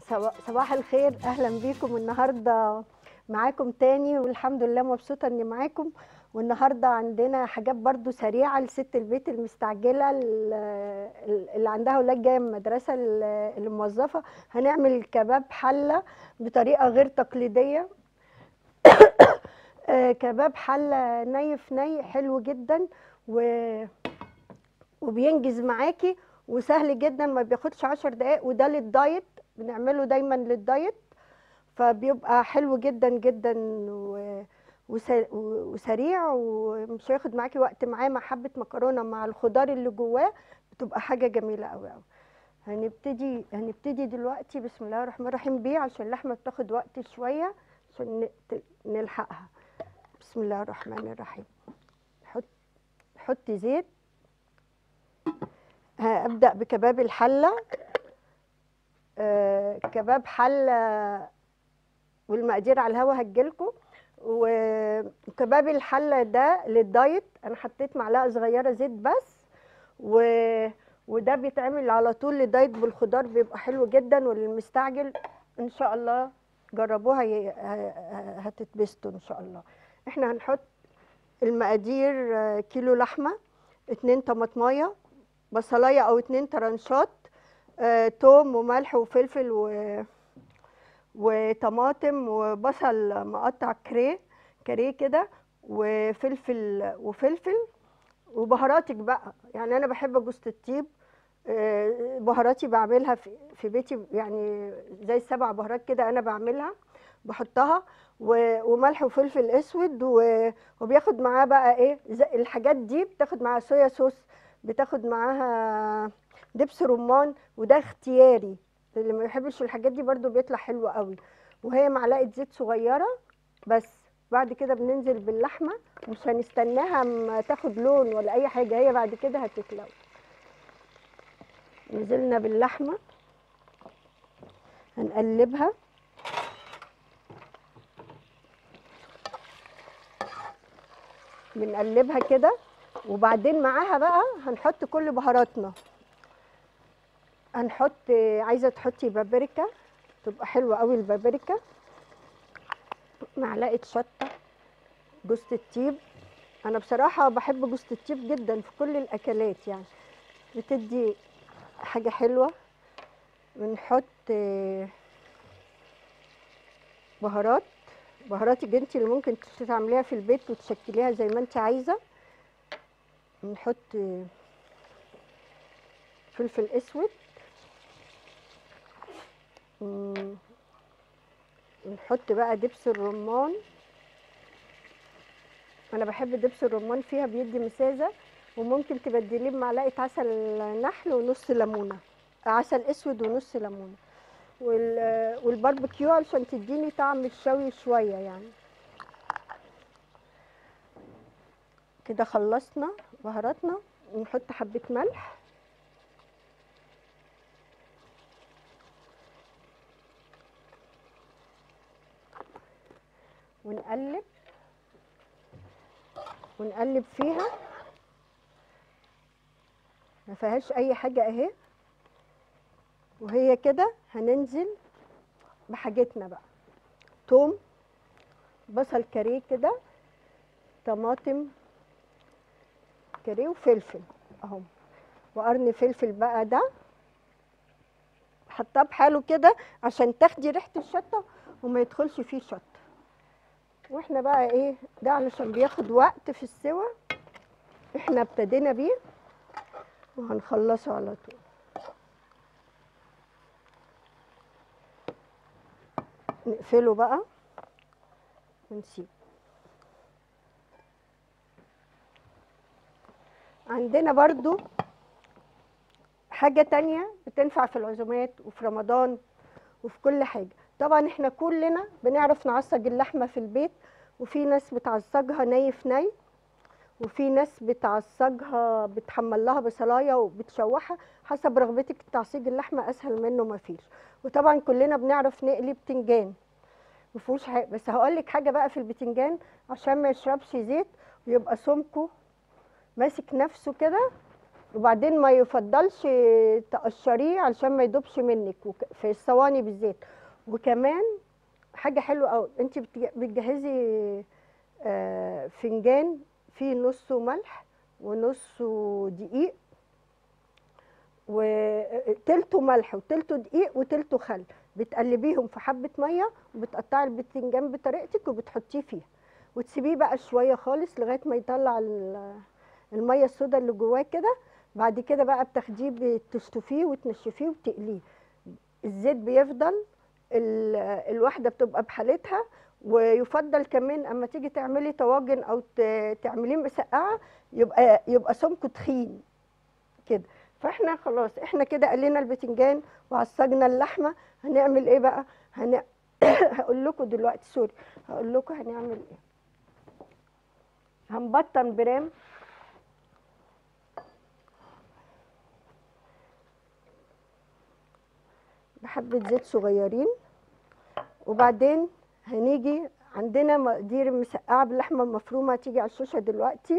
صبا- صباح الخير اهلا بيكم النهارده معاكم تاني والحمد لله مبسوطه اني معاكم والنهارده عندنا حاجات برضو سريعه لست البيت المستعجله ال- اللي عندها ولاد جايه من المدرسه ال- الموظفه هنعمل كباب حله بطريقه غير تقليديه آه، كباب حله ني في ني حلو جدا و وبينجز معاكي وسهل جدا ما بياخدش عشر دقايق وده للدايت بنعمله دايما للدايت فبيبقى حلو جدا جدا و... وس... وسريع ومش هياخد معاكي وقت معاه مع حبة مكرونة مع الخضار اللي جواه بتبقى حاجة جميلة قوي قوي هنبتدي هنبتدي دلوقتي بسم الله الرحمن الرحيم بيه عشان اللحمة بتاخد وقت شوية عشان ن- نلحقها بسم الله الرحمن الرحيم حط حطي زيت هبدأ بكباب الحلة آه كباب حلة والمقادير على الهوا هتجيلكوا وكباب الحلة ده للدايت أنا حطيت معلقة صغيرة زيت بس و... وده بيتعمل على طول لدايت بالخضار بيبقى حلو جدا والمستعجل إن شاء الله جربوها ي... ه- ه- هتتبسطوا إن شاء الله إحنا هنحط المقادير آه، كيلو لحمة اتنين طماطمايه بصلايه او اتنين ترنشات آه، توم وملح وفلفل و... وطماطم وبصل مقطع كريه كريه كده وفلفل وفلفل وبهاراتك بقى يعني انا بحب جوز الطيب آه، بهاراتي بعملها في في بيتي يعني زي السبع بهارات كده انا بعملها بحطها و- وملح وفلفل اسود و- وبياخد معاه بقى ايه زي الحاجات دي بتاخد معاها صويا صوص بتاخد معاها دبس رمان وده اختياري اللي ما يحبش الحاجات دي برضو بيطلع حلو قوي وهي معلقه زيت صغيره بس بعد كده بننزل باللحمه مش هنستناها ما تاخد لون ولا اي حاجه هي بعد كده هتتلو نزلنا باللحمه هنقلبها بنقلبها كده وبعدين معاها بقى هنحط كل بهاراتنا هنحط عايزه تحطي بابريكا تبقى حلوه قوي البابريكا معلقه شطه جوز الطيب انا بصراحه بحب جوز الطيب جدا في كل الاكلات يعني بتدي حاجه حلوه بنحط بهارات بهاراتك انت اللي ممكن تعمليها في البيت وتشكليها زي ما انت عايزه نحط فلفل اسود مم. نحط بقى دبس الرمان انا بحب دبس الرمان فيها بيدي مسازه وممكن تبدليه بمعلقه عسل نحل ونص ليمونه عسل اسود ونص ليمونه وال- والباربيكيو علشان تديني طعم الشوي شويه يعني كده خلصنا بهاراتنا نحط حبة ملح ونقلب ونقلب فيها ما فيهاش اي حاجة اهي وهي كده هننزل بحاجتنا بقى توم بصل كاريه كده طماطم كاريه وفلفل اهو وقرن فلفل بقى ده حطاه بحاله كده عشان تاخدي ريحه الشطه وما يدخلش فيه شطه واحنا بقى ايه ده علشان بياخد وقت في السوا احنا ابتدينا بيه وهنخلصه على طول نقفله بقى ونسيبه عندنا برضو حاجة تانية بتنفع في العزومات وفي رمضان وفي كل حاجة طبعا احنا كلنا بنعرف نعصج اللحمة في البيت وفي ناس بتعصجها ني في ني وفي ناس بتعصجها بتحمل لها بصلايه وبتشوحها حسب رغبتك تعصيج اللحمه اسهل منه ما فيش وطبعا كلنا بنعرف نقلي بتنجان مفيهوش حاجه بس هقول لك حاجه بقى في البتنجان عشان ما يشربش زيت ويبقى سمكه ماسك نفسه كده وبعدين ما يفضلش تقشريه علشان ما يدوبش منك وك- في الصواني بالذات وكمان حاجه حلوه قوي انت بتج- بتجهزي آه، فنجان فيه نصه ملح ونصه دقيق وتلته ملح وتلته دقيق وتلته خل بتقلبيهم في حبه ميه وبتقطعي البتنجان بطريقتك وبتحطيه فيها وتسيبيه بقى شويه خالص لغايه ما يطلع ال- الميه السوداء اللي جواه كده بعد كده بقى بتاخديه بتشطفيه وتنشفيه وتقليه الزيت بيفضل ال- الواحده بتبقى بحالتها ويفضل كمان اما تيجي تعملي طواجن او ت- تعمليه مسقعه يبقى يبقى سمكه تخين كده فاحنا خلاص احنا كده قلينا البتنجان وعصجنا اللحمه هنعمل ايه بقى هن... هقول لكم دلوقتي سوري هقول لكم هنعمل ايه هنبطن برام بحبة زيت صغيرين وبعدين هنيجي عندنا مقادير مسقعة باللحمة المفرومة هتيجي على الشاشة دلوقتي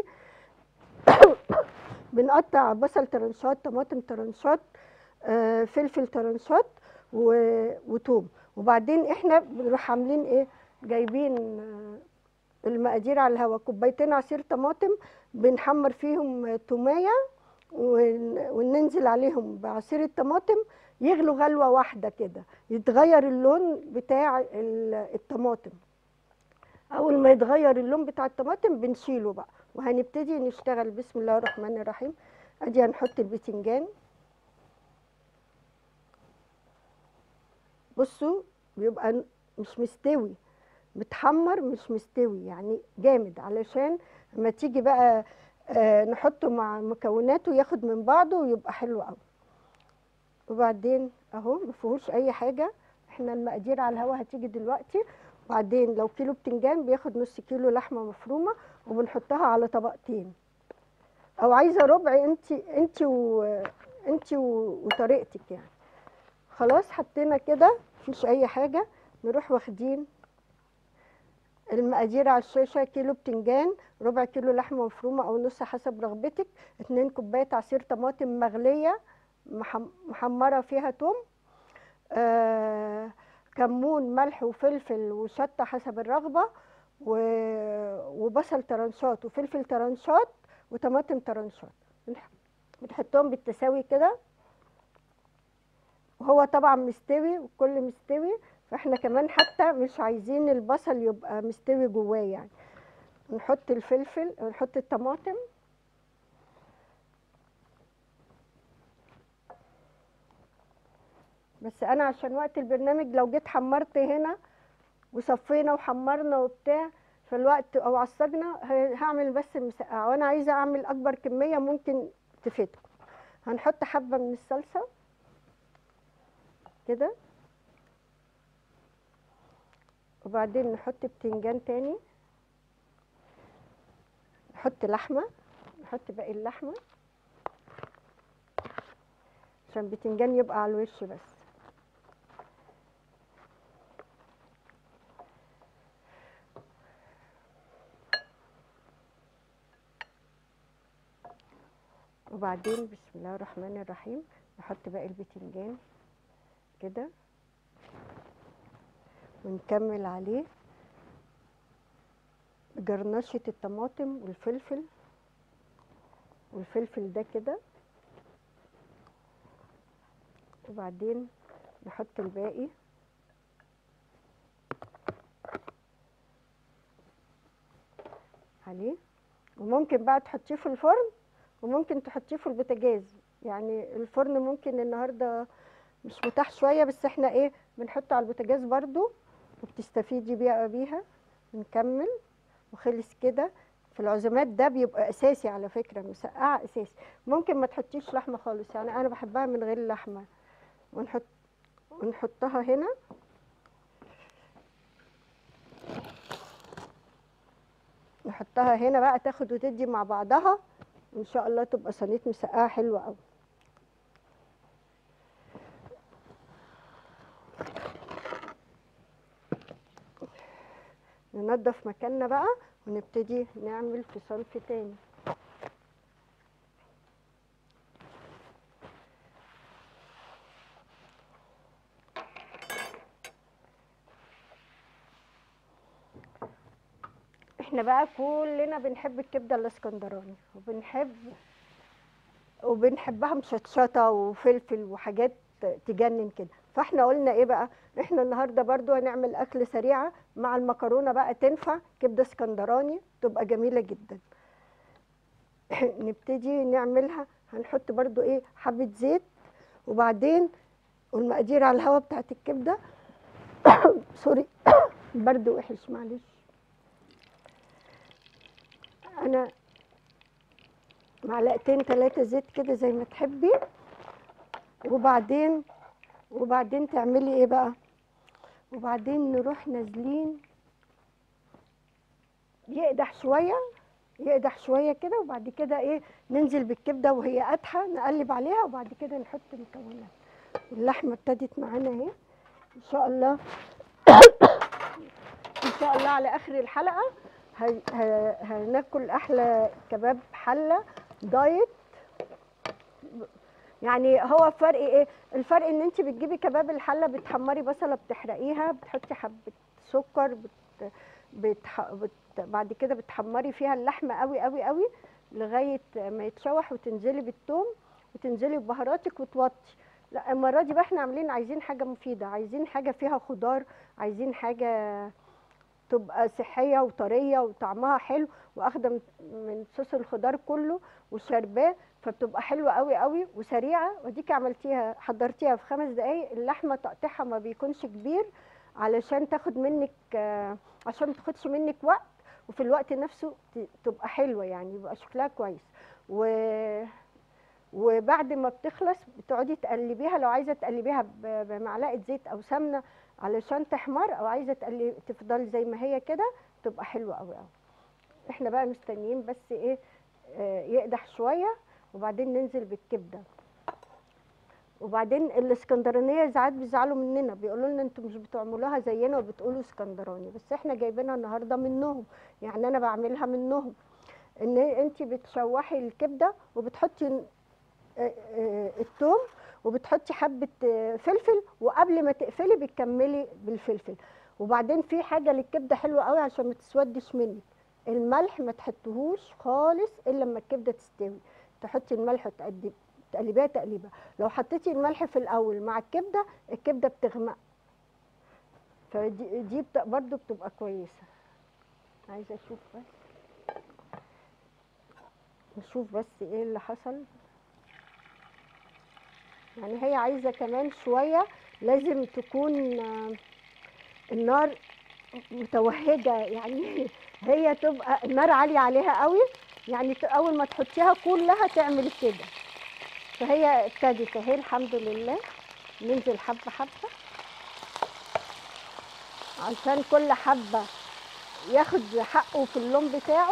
بنقطع بصل ترنشات طماطم ترنشات آه، فلفل ترنشات و- وتوم وبعدين احنا بنروح عاملين ايه جايبين آه، المقادير على الهواء كوبايتين عصير طماطم بنحمر فيهم تومية ون- وننزل عليهم بعصير الطماطم يغلوا غلوة واحدة كده يتغير اللون بتاع ال- الطماطم أول ما يتغير اللون بتاع الطماطم بنشيله بقى وهنبتدي نشتغل بسم الله الرحمن الرحيم ادي هنحط البتنجان بصوا بيبقى ن- مش مستوي متحمر مش مستوي يعني جامد علشان لما تيجي بقى آه، نحطه مع مكوناته ياخد من بعضه ويبقى حلو قوي وبعدين اهو ما فيهوش اي حاجه احنا المقادير على الهوا هتيجي دلوقتي وبعدين لو كيلو بتنجان بياخد نص كيلو لحمه مفرومه وبنحطها على طبقتين او عايزه ربع انت انت و انت و- وطريقتك يعني خلاص حطينا كده مفيش اي حاجه نروح واخدين المقادير على الشاشه كيلو بتنجان ربع كيلو لحمه مفرومه او نص حسب رغبتك اتنين كوبايه عصير طماطم مغليه محم- محمره فيها توم آه كمون ملح وفلفل وشطه حسب الرغبه و- وبصل ترنشات وفلفل ترنشات وطماطم ترنشات بنح- بنحطهم بالتساوي كده وهو طبعا مستوي والكل مستوي فاحنا كمان حتى مش عايزين البصل يبقى مستوي جواه يعني نحط الفلفل نحط الطماطم بس انا عشان وقت البرنامج لو جيت حمرت هنا وصفينا وحمرنا وبتاع في الوقت او عصجنا ه- هعمل بس المسقعه وانا عايزه اعمل اكبر كميه ممكن تفيدكم هنحط حبه من الصلصه كده وبعدين نحط بتنجان تاني نحط لحمه نحط باقي اللحمه عشان البتنجان يبقى على الوش بس وبعدين بسم الله الرحمن الرحيم نحط باقي البتنجان كده ونكمل عليه جرنشة الطماطم والفلفل والفلفل ده كده وبعدين نحط الباقي عليه وممكن بقى تحطيه في الفرن وممكن تحطيه في البوتاجاز يعني الفرن ممكن النهارده مش متاح شويه بس احنا ايه بنحطه على البوتاجاز برضو وبتستفيدي بيها بيها نكمل وخلص كده في العزومات ده بيبقى اساسي على فكره مسقعه اساسي ممكن ما تحطيش لحمه خالص يعني انا بحبها من غير لحمه ونحط ونحطها هنا نحطها هنا بقى تاخد وتدي مع بعضها ان شاء الله تبقى صينيه مسقعه حلوه قوي ننضف مكاننا بقى ونبتدي نعمل في صنف تاني احنا بقى كلنا بنحب الكبده الاسكندراني وبنحب وبنحبها مشطشطه وفلفل وحاجات تجنن كده فاحنا قلنا ايه بقى احنا النهارده برضو هنعمل اكل سريعه مع المكرونه بقى تنفع كبده اسكندراني تبقى جميله جدا نبتدي نعملها هنحط برضو ايه حبه زيت وبعدين والمقادير على الهواء بتاعت الكبده سوري برد وحش معلش انا معلقتين ثلاثة زيت كده زي ما تحبي وبعدين وبعدين تعملي ايه بقى وبعدين نروح نازلين يقدح شوية يقدح شوية كده وبعد كده ايه ننزل بالكبدة وهي قادحة نقلب عليها وبعد كده نحط مكونات اللحمة ابتدت معانا اهي ان شاء الله ان شاء الله على اخر الحلقة ه- ه- هناكل احلى كباب حلة دايت يعني هو فرق ايه الفرق ان انت بتجيبي كباب الحله بتحمري بصله بتحرقيها بتحطي حبه سكر بت... بتح... بت... بعد كده بتحمري فيها اللحمه قوي قوي قوي لغايه ما يتشوح وتنزلي بالثوم وتنزلي ببهاراتك وتوطي لا المره دي بقى احنا عاملين عايزين حاجه مفيده عايزين حاجه فيها خضار عايزين حاجه تبقى صحيه وطريه وطعمها حلو واخده من- من صوص الخضار كله وشرباه فبتبقى حلوه قوي قوي وسريعه وديكي عملتيها حضرتيها في خمس دقايق اللحمه تقطيعها ما بيكونش كبير علشان تاخد منك آه، عشان ما تاخدش منك وقت وفي الوقت نفسه ت- تبقى حلوه يعني يبقى شكلها كويس و وبعد ما بتخلص بتقعدي تقلبيها لو عايزه تقلبيها ب- بمعلقه زيت او سمنه علشان تحمر او عايزه تقلب تفضل زي ما هي كده تبقى حلوه قوي قوي احنا بقى مستنيين بس ايه آه، يقدح شويه وبعدين ننزل بالكبده وبعدين الاسكندرانيه ساعات بيزعلوا مننا بيقولوا لنا انتوا مش بتعملوها زينا وبتقولوا اسكندراني بس احنا جايبينها النهارده منهم يعني انا بعملها منهم ان انت بتشوحي الكبده وبتحطي آه، آه، الثوم وبتحطي حبه آه، فلفل وقبل ما تقفلي بتكملي بالفلفل وبعدين في حاجه للكبده حلوه قوي عشان ما تسودش منك الملح ما تحطهوش خالص الا لما الكبده تستوي تحطي الملح وتقدي تقلبيها تقليبه لو حطيتي الملح في الاول مع الكبده الكبده بتغمق فدي دي بت- برضو بتبقى كويسه عايزه اشوف بس نشوف بس ايه اللي حصل يعني هي عايزه كمان شويه لازم تكون آه، النار متوهجه يعني هي تبقى النار عاليه عليها قوي يعني ت- اول ما تحطيها كلها تعمل كده فهي ابتدت اهي الحمد لله ننزل حبه حبه عشان كل حبه ياخد حقه في اللون بتاعه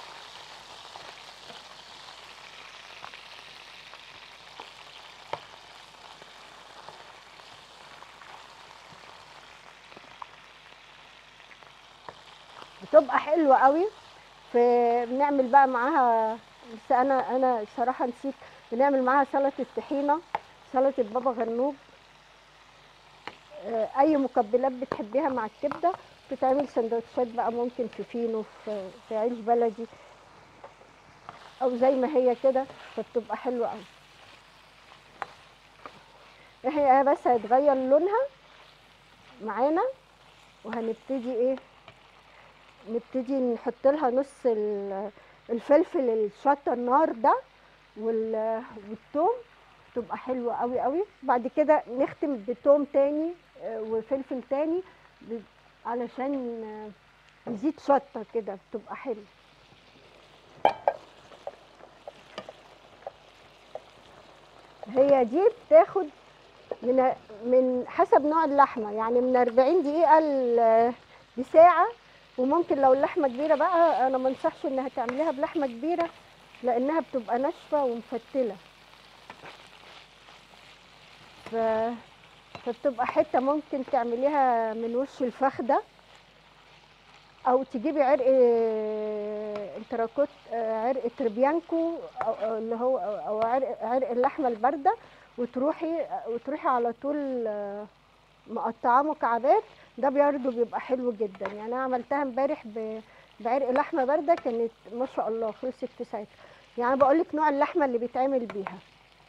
بتبقى حلوه قوي فبنعمل بقى معاها بس انا انا صراحه نسيت بنعمل معاها سلطه الطحينه سلطه بابا غنوج آه، اي مقبلات بتحبيها مع الكبده بتتعمل سندوتشات بقى ممكن في فينو في, في عيش بلدي او زي ما هي كده فبتبقى حلوه قوي هي بس هيتغير لونها معانا وهنبتدي ايه نبتدي نحط لها نص ال- الفلفل الشطه النار ده وال- والثوم تبقى حلوه قوي قوي بعد كده نختم بتوم تاني آه، وفلفل تاني ب- علشان آه، يزيد شطه كده بتبقى حلوه هي دي بتاخد من من حسب نوع اللحمه يعني من 40 دقيقه ل- لساعه وممكن لو اللحمه كبيره بقى انا ما انصحش انها تعمليها بلحمه كبيره لانها بتبقى ناشفه ومفتله ف... فبتبقى حته ممكن تعمليها من وش الفخده او تجيبي عرق انتراكوت عرق تربيانكو أو أو اللي هو او أو عرق عرق اللحمه البارده وتروحي وتروحي على طول آه، مقطعاه مكعبات ده برضه بيبقى حلو جدا يعني انا عملتها امبارح ب- بعرق لحمه بارده كانت ما شاء الله خلصت في ساعتها يعني بقول لك نوع اللحمه اللي بيتعمل بيها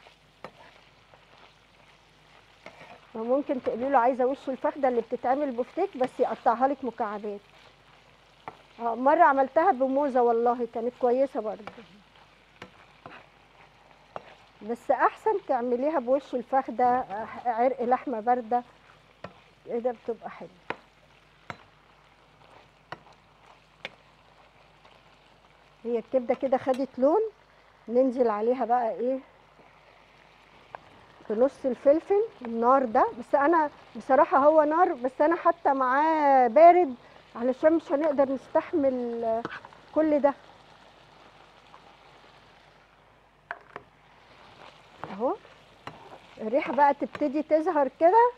وممكن تقولي له عايزه وش الفخده اللي بتتعمل بفتيك بس يقطعها لك مكعبات اه مره عملتها بموزه والله كانت كويسه برضه بس احسن تعمليها بوش الفخده آه، عرق لحمه بارده كده بتبقى حلوه هي الكبده كده خدت لون ننزل عليها بقى ايه بنص الفلفل النار ده بس انا بصراحه هو نار بس انا حتى معاه بارد علشان مش هنقدر نستحمل آه، كل ده اهو الريحه بقى تبتدي تظهر كده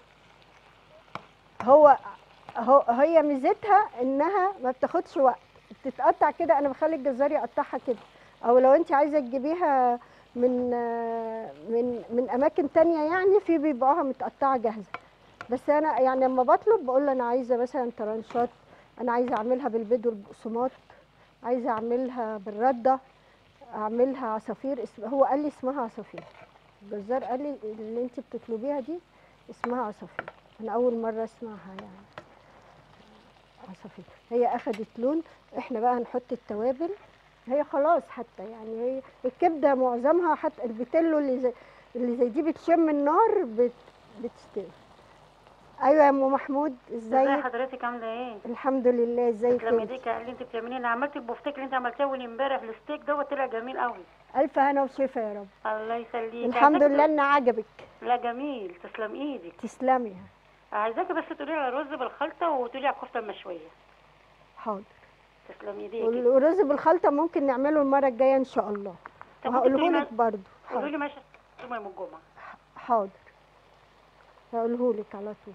هو هو هي ميزتها انها ما بتاخدش وقت بتتقطع كده انا بخلي الجزار يقطعها كده او لو انت عايزه تجيبيها من آه، من من اماكن تانية يعني في بيبيعوها متقطعه جاهزه بس انا يعني لما بطلب بقول له انا عايزه مثلا ترانشات انا عايزه اعملها بالبيض والبقسماط عايزه اعملها بالرده اعملها عصافير اسم هو قال لي اسمها عصافير الجزار قال لي اللي انت بتطلبيها دي اسمها عصافير انا اول مره اسمعها يعني عصافير هي اخدت لون احنا بقى هنحط التوابل هي خلاص حتى يعني هي الكبده معظمها حتى البتلو اللي زي اللي زي دي بتشم النار بت بتستوي ايوه يا ام محمود ازي ازيك حضرتك عامله ايه؟ الحمد لله ازيك تسلمي انت ايديك على اللي انت بتعمليه انا عملت البفتيك اللي انت عملتيه اول امبارح الستيك دوت طلع جميل قوي الف هنا وشفا يا رب الله يخليك الحمد عايزاكي- لله ان عجبك لا جميل تسلم ايدك تسلمي عايزاكي بس تقولي لي على الرز بالخلطه وتقولي على الكفته المشويه حاضر تسلمي ايديك والرز بالخلطه ممكن نعمله المره الجايه ان شاء الله طب ممكن وهقوله تقولي لك برضه قولي حاضر لي ماشي يوم الجمعه حاضر هقوله لك على طول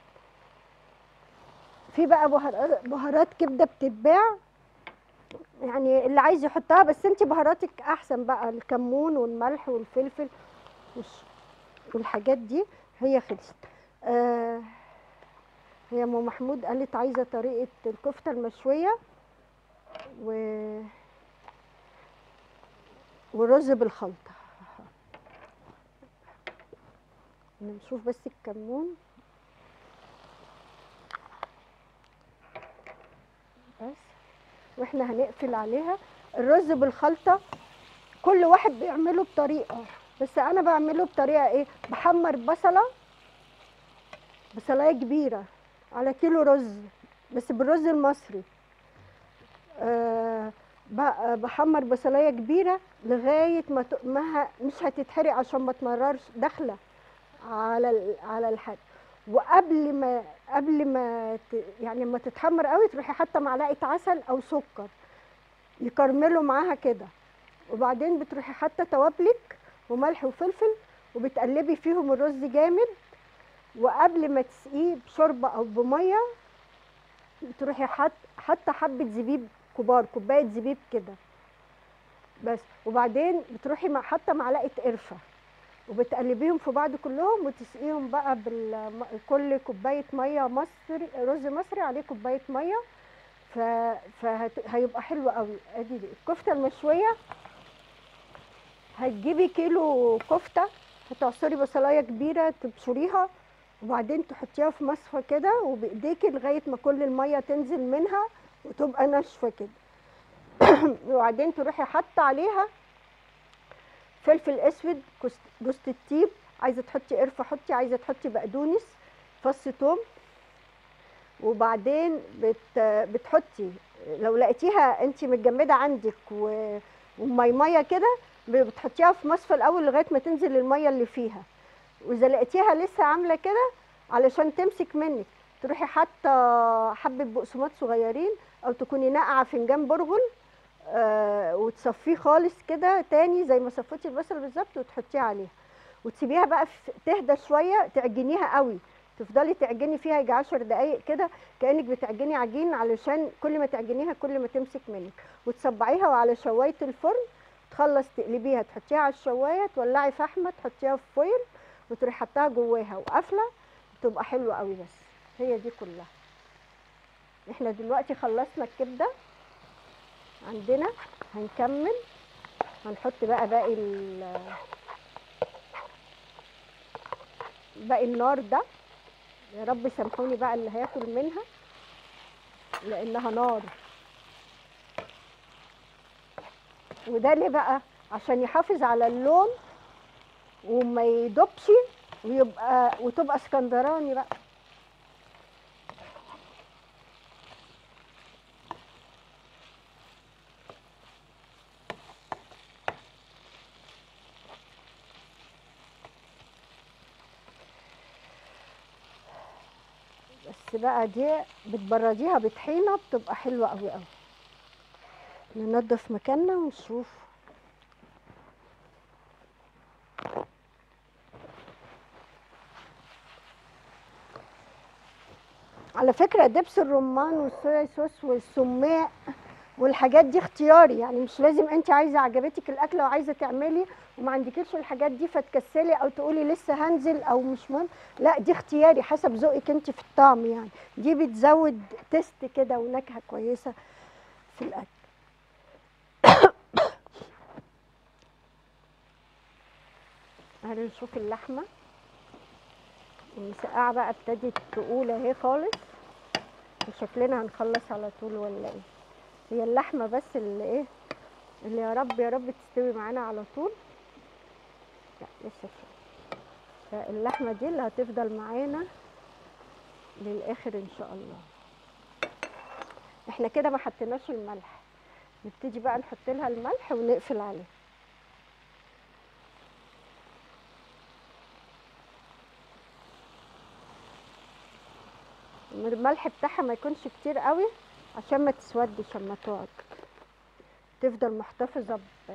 في بقى بهارات بهارات كبده بتتباع يعني اللي عايز يحطها بس انت بهاراتك احسن بقى الكمون والملح والفلفل والش- والحاجات دي هي خلصت آه هي ام محمود قالت عايزه طريقه الكفته المشويه و ورز بالخلطه نشوف بس الكمون بس واحنا هنقفل عليها الرز بالخلطه كل واحد بيعمله بطريقه بس انا بعمله بطريقه ايه بحمر بصله بصلايه كبيره على كيلو رز بس بالرز المصري أه ب- بحمر بصلايه كبيره لغايه ما ت- ما ه- مش هتتحرق عشان ما تمررش داخله على ال- على الحاجه وقبل ما قبل ما ت... يعني لما تتحمر قوي تروحي حاطه معلقه عسل او سكر يكرملوا معاها كده وبعدين بتروحي حاطه توابلك وملح وفلفل وبتقلبي فيهم الرز جامد وقبل ما تسقيه بشوربه او بميه بتروحي حاط حاطه حبه زبيب كبار كوبايه زبيب كده بس وبعدين بتروحي مع حاطه معلقه قرفه وبتقلبيهم في بعض كلهم وتسقيهم بقى بال كل كوبايه ميه مصري رز مصري عليه كوبايه ميه ف... فهيبقى حلو قوي ادي دي الكفته المشويه هتجيبي كيلو كفته هتعصري بصلايه كبيره تبشريها وبعدين تحطيها في مصفى كده وبايديكي لغايه ما كل الميه تنزل منها وتبقى ناشفه كده وبعدين تروحي حاطه عليها فلفل اسود كوس- جوز الطيب عايزه تحطي قرفه حطي عايزه تحطي بقدونس فص توم وبعدين بت بتحطي لو لقيتيها انت متجمده عندك و- وميميه كده بتحطيها في مصفى الاول لغايه ما تنزل الميه اللي فيها واذا لقيتيها لسه عامله كده علشان تمسك منك تروحي حاطه حبه بقسماط صغيرين او تكوني ناقعه فنجان برغل آه وتصفيه خالص كده تاني زي ما صفيتي البصل بالظبط وتحطيه عليها وتسيبيها بقى في- تهدى شويه تعجنيها قوي تفضلي تعجني فيها يجي 10 دقايق كده كانك بتعجني عجين علشان كل ما تعجنيها كل ما تمسك منك وتصبعيها وعلى شوايه الفرن تخلص تقلبيها تحطيها على الشوايه تولعي فحمه تحطيها في فويل وتروحي حطاها جواها وقافله تبقى حلوه قوي بس هي دي كلها احنا دلوقتي خلصنا الكبده عندنا هنكمل هنحط بقى باقي ال باقي النار ده يا رب سامحوني بقى اللي هياكل منها لانها نار وده ليه بقى عشان يحافظ على اللون وما يدوبش ويبقى وتبقى اسكندراني بقى بس بقى دي بتبرديها بطحينه بتبقى حلوه قوي قوي ننضف مكاننا ونشوف على فكرة دبس الرمان والصويا صوص والسماق والحاجات دي اختياري يعني مش لازم انت عايزة عجبتك الأكلة وعايزة تعملي وما عندكيش الحاجات دي فتكسلي أو تقولي لسه هنزل أو مش مهم لا دي اختياري حسب ذوقك انت في الطعم يعني دي بتزود تيست كده ونكهة كويسة في الأكل تعالي نشوف اللحمة المسقعة بقى ابتدت تقول اهي خالص وشكلنا هنخلص على طول ولا ايه هي اللحمة بس اللي ايه اللي يا رب يا رب تستوي معانا على طول لا لسه شوية فاللحمة دي اللي هتفضل معانا للآخر ان شاء الله احنا كده ما حطيناش الملح نبتدي بقى نحط لها الملح ونقفل عليه الملح بتاعها ما يكونش كتير قوي عشان ما تسودش اما تقعد تفضل محتفظة ب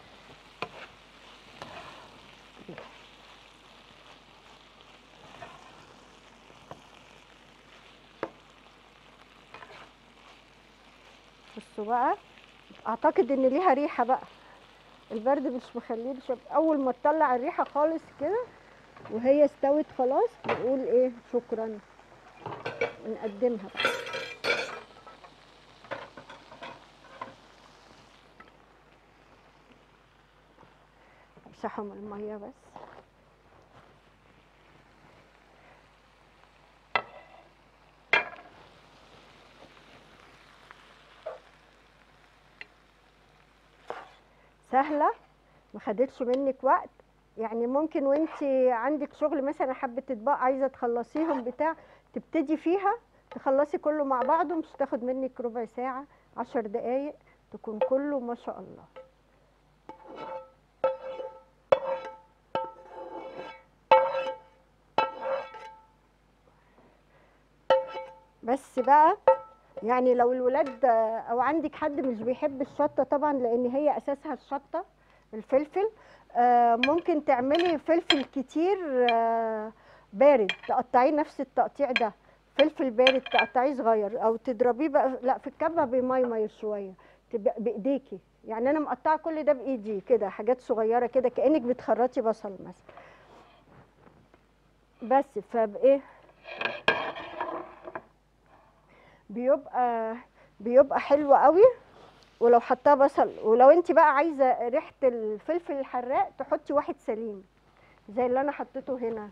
بصوا بقى اعتقد ان ليها ريحة بقى البرد مش مخليه شب... اول ما تطلع الريحة خالص كده وهي استوت خلاص نقول ايه شكرا نقدمها بقى امسحهم الميه بس سهله ما خدتش منك وقت يعني ممكن وانت عندك شغل مثلا حبه اطباق عايزه تخلصيهم بتاع تبتدي فيها تخلصي كله مع بعضه مش تاخد منك ربع ساعة عشر دقايق تكون كله ما شاء الله بس بقى يعني لو الولاد او عندك حد مش بيحب الشطه طبعا لان هي اساسها الشطه الفلفل آه ممكن تعملي فلفل كتير آه بارد تقطعيه نفس التقطيع ده فلفل بارد تقطعيه صغير او تضربيه بقى لا في الكبه بميمير شويه تبقى بايديكي يعني انا مقطعه كل ده بايدي كده حاجات صغيره كده كانك بتخرطي بصل مثلا بس فبايه بيبقى بيبقى حلو قوي ولو حطاه بصل ولو انت بقى عايزه ريحه الفلفل الحراق تحطي واحد سليم زي اللي انا حطيته هنا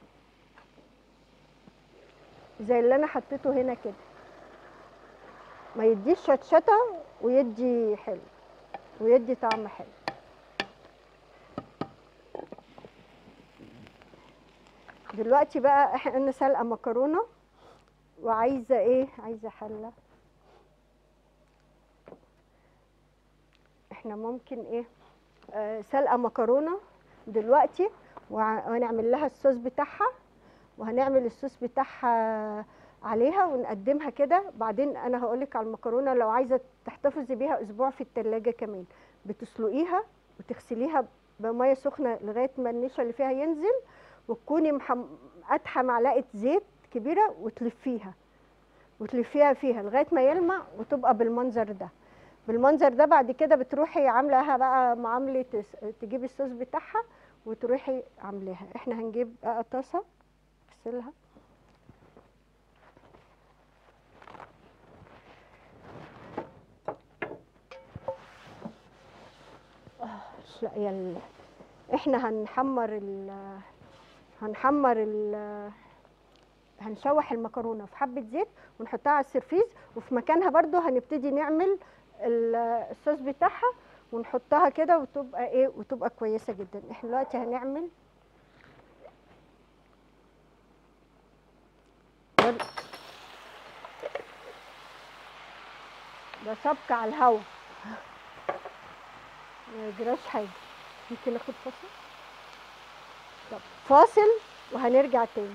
زي اللي انا حطيته هنا كده ما يديش شطشطه ويدي حلو ويدي طعم حلو دلوقتي بقى احنا سلقه مكرونه وعايزه ايه عايزه حله احنا ممكن ايه آه سلقه مكرونه دلوقتي وهنعمل لها الصوص بتاعها وهنعمل الصوص بتاعها عليها ونقدمها كده بعدين انا هقولك على المكرونه لو عايزه تحتفظي بيها اسبوع في التلاجة كمان بتسلقيها وتغسليها بميه سخنه لغايه ما النشا اللي فيها ينزل وتكوني محم... قاتحه معلقه زيت كبيره وتلفيها وتلفيها فيها لغايه ما يلمع وتبقى بالمنظر ده بالمنظر ده بعد كده بتروحي عاملاها بقى معامله تجيبي الصوص بتاعها وتروحي عاملاها احنا هنجيب بقى طاسه اغسلها مش لاقيه ال... احنا هنحمر ال... هنحمر ال... هنشوح المكرونه في حبه زيت ونحطها على السرفيز وفي مكانها برضو هنبتدي نعمل ال- الصوص بتاعها ونحطها كده وتبقى ايه وتبقى كويسه جدا احنا دلوقتي هنعمل ده- ده سبك على الهوا ما يجراش حاجه ممكن ناخد فاصل طب فاصل وهنرجع تاني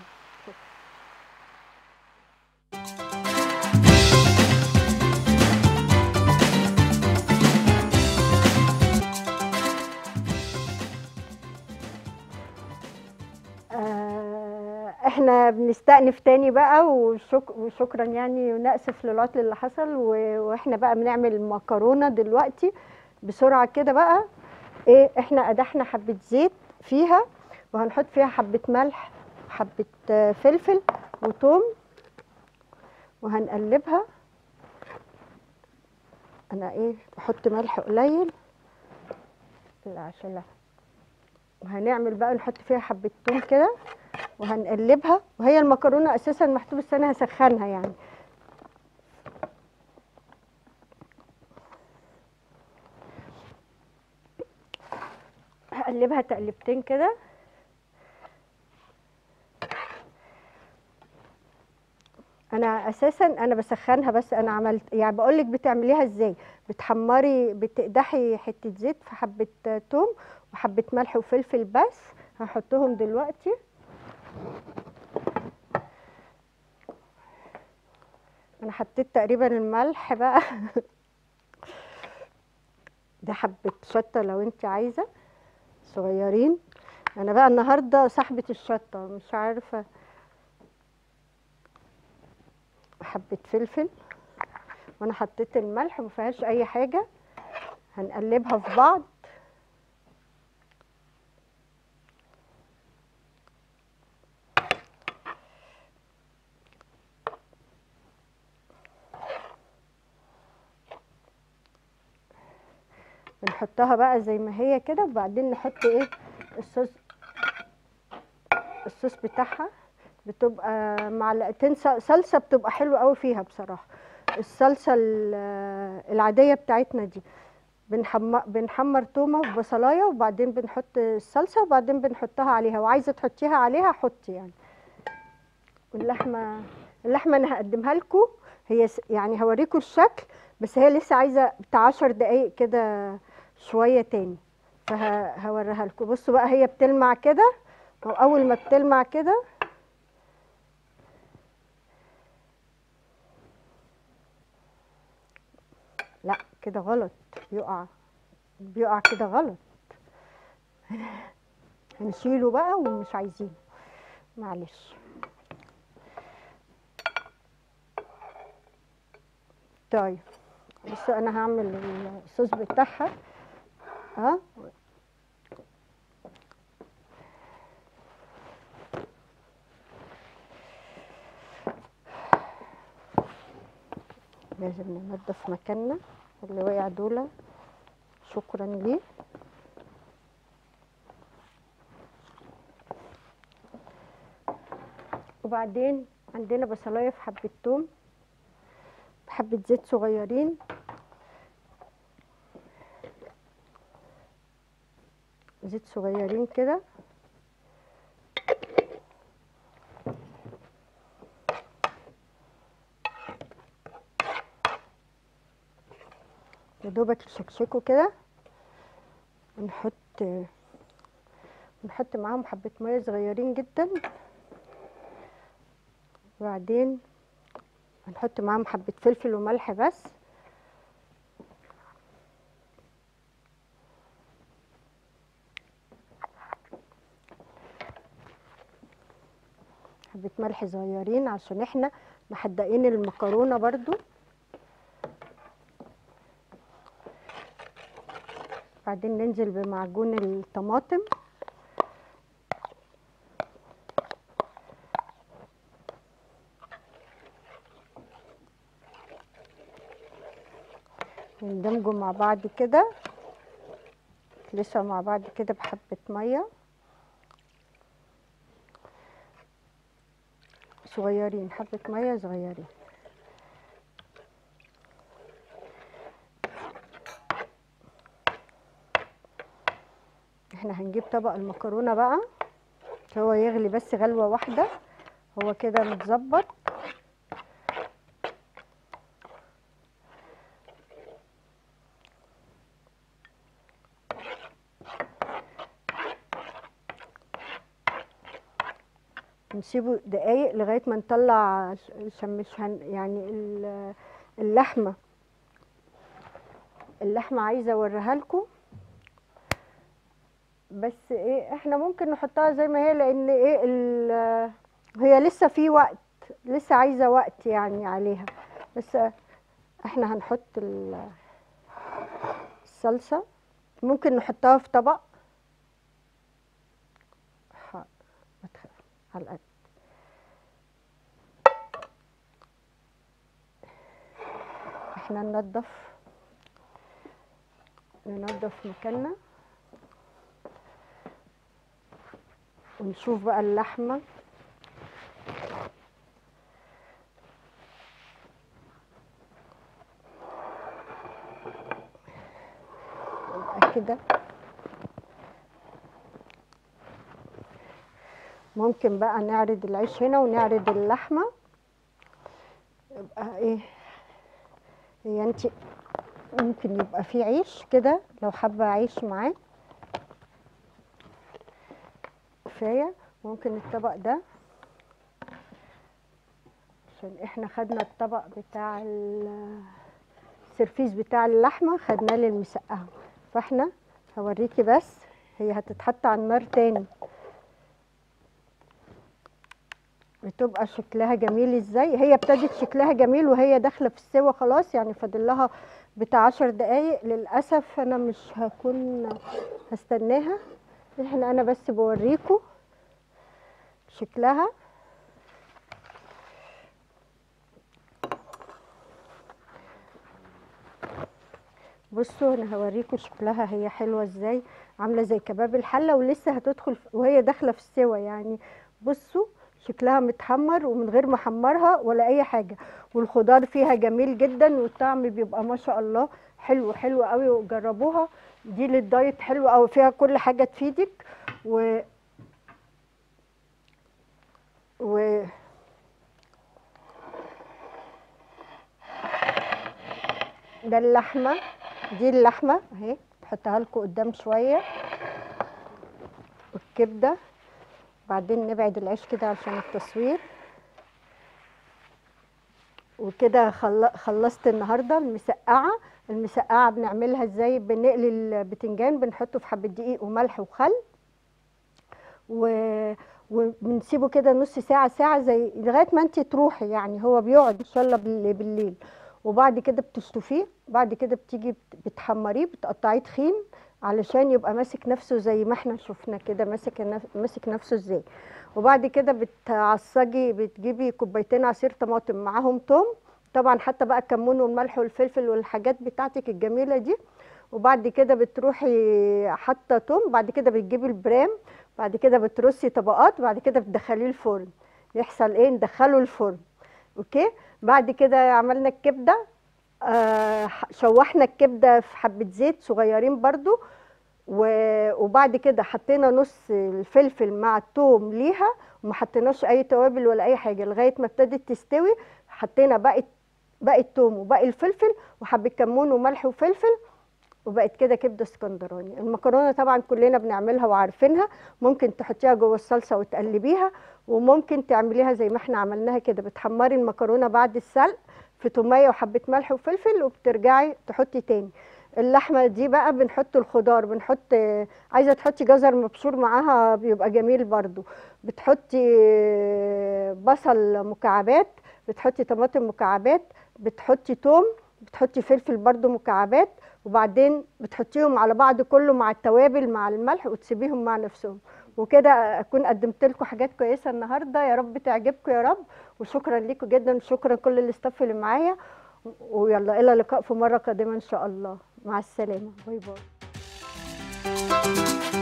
آه، احنا بنستأنف تاني بقى وشك وشكرا يعني ونأسف للعطل اللي حصل و- واحنا بقى بنعمل مكرونة دلوقتي بسرعة كده بقى ايه احنا قدحنا حبة زيت فيها وهنحط فيها حبة ملح حبة آه، فلفل وثوم وهنقلبها انا ايه بحط ملح قليل لا عشان لا وهنعمل بقى نحط فيها حبة توم كده وهنقلبها وهي المكرونة اساسا محسوب بس انا هسخنها يعني هقلبها تقلبتين كده انا اساسا انا بسخنها بس انا عملت يعني بقول لك بتعمليها ازاي بتحمري بتقدحي حته زيت في حبه توم وحبه ملح وفلفل بس هحطهم دلوقتي انا حطيت تقريبا الملح بقى ده حبه شطه لو انت عايزه صغيرين انا بقى النهارده صاحبه الشطه مش عارفه حبة فلفل وانا حطيت الملح ما فيهاش اي حاجة هنقلبها في بعض بنحطها بقى زي ما هي كده وبعدين نحط ايه الصوص الصوص بتاعها بتبقى معلقتين ص- صلصه بتبقى حلوه قوي فيها بصراحه الصلصه ال- العاديه بتاعتنا دي بنحمر بنحمر تومه وبصلايه وبعدين بنحط الصلصه وبعدين بنحطها عليها وعايزه تحطيها عليها حطي يعني واللحمه اللحمه انا هقدمها لكم هي س- يعني هوريكم الشكل بس هي لسه عايزه بتاع 10 دقايق كده شويه تاني فهوريها لكم بصوا بقى هي بتلمع كده واول ما بتلمع كده لا كده غلط بيقع بيقع كده غلط هنشيله بقى ومش عايزينه معلش طيب بص انا هعمل الصوص بتاعها ها لازم ننضف مكاننا اللي وقع دول شكرا ليه وبعدين عندنا بصلايه في حبه توم حبه زيت صغيرين زيت صغيرين كده يا دوبك يشكشكوا كده ونحط نحط معاهم حبة مية صغيرين جدا وبعدين هنحط معاهم حبة فلفل وملح بس حبة ملح صغيرين عشان احنا محدقين المكرونة برضو بعدين ننزل بمعجون الطماطم يندمجوا مع بعض كده نخلصها مع بعض كده بحبة مية صغيرين حبة مية صغيرين احنا هنجيب طبق المكرونة بقى هو يغلي بس غلوة واحدة هو كده متظبط نسيبه دقايق لغاية ما نطلع عشان مش هن يعني ال- اللحمة اللحمة عايزة اوريها لكم بس ايه احنا ممكن نحطها زي ما هي لان ايه ال- هي لسه في وقت لسه عايزة وقت يعني عليها بس احنا هنحط ال- الصلصة ممكن نحطها في طبق ح- ما تخاف على القد احنا ننضف ننضف مكاننا ونشوف بقى اللحمة يبقى كده ممكن بقى نعرض العيش هنا ونعرض اللحمة يبقى ايه هي انت ممكن يبقى في عيش كده لو حابة عيش معاه كفاية ممكن الطبق ده عشان احنا خدنا الطبق بتاع ال- السرفيس بتاع اللحمة خدناه للمسقعة فاحنا هوريكي بس هي هتتحط على النار تاني بتبقى شكلها جميل ازاي هي ابتدت شكلها جميل وهي داخله في السوا خلاص يعني فاضل لها بتاع عشر دقايق للاسف انا مش هكون هستناها احنا انا بس بوريكم شكلها بصوا انا هوريكم شكلها هي حلوه ازاي عامله زي كباب الحله ولسه هتدخل في- وهي داخله في السوا يعني بصوا شكلها متحمر ومن غير ما احمرها ولا اي حاجه والخضار فيها جميل جدا والطعم بيبقى ما شاء الله حلو حلو قوي وجربوها دي للدايت حلوه قوي فيها كل حاجه تفيدك و و ده اللحمه دي اللحمه اهي بحطها لكم قدام شويه والكبده بعدين نبعد العيش كده عشان التصوير وكده خل- خلصت النهارده المسقعه المسقعه بنعملها ازاي بنقلي البتنجان بنحطه في حبه دقيق وملح وخل و... وبنسيبه كده نص ساعه ساعه زي لغايه ما انت تروحي يعني هو بيقعد ان شاء الله بال- بالليل وبعد كده بتشطفيه بعد كده بتيجي بت- بتحمريه بتقطعيه تخين علشان يبقى ماسك نفسه زي ما احنا شفنا كده ماسك نف- ماسك نفسه ازاي وبعد كده بتعصجي بتجيبي كوبايتين عصير طماطم معاهم توم طبعا حتى بقى الكمون والملح والفلفل والحاجات بتاعتك الجميله دي وبعد كده بتروحي حاطه توم بعد كده بتجيبي البرام بعد كده بترصي طبقات بعد كده بتدخليه الفرن يحصل ايه ندخله الفرن اوكي بعد كده عملنا الكبده آه شوحنا الكبده في حبه زيت صغيرين برضو و- وبعد كده حطينا نص الفلفل مع الثوم ليها وما حطيناش اي توابل ولا اي حاجه لغايه ما ابتدت تستوي حطينا باقي باقي الثوم وباقي الفلفل وحبه كمون وملح وفلفل وبقت كده كبده اسكندراني المكرونه طبعا كلنا بنعملها وعارفينها ممكن تحطيها جوه الصلصه وتقلبيها وممكن تعمليها زي ما احنا عملناها كده بتحمري المكرونه بعد السلق في توميه وحبه ملح وفلفل وبترجعي تحطي تاني اللحمه دي بقى بنحط الخضار بنحط عايزه تحطي جزر مبشور معاها بيبقى جميل برضو بتحطي بصل مكعبات بتحطي طماطم مكعبات بتحطي توم بتحطي فلفل برضو مكعبات وبعدين بتحطيهم على بعض كله مع التوابل مع الملح وتسيبيهم مع نفسهم وكده اكون قدمت لكم حاجات كويسه النهارده يا رب تعجبكم يا رب وشكرا لكم جدا وشكرا كل الاستاف اللي معايا ويلا الى اللقاء في مره قادمه ان شاء الله مع السلامه باي باي الهنا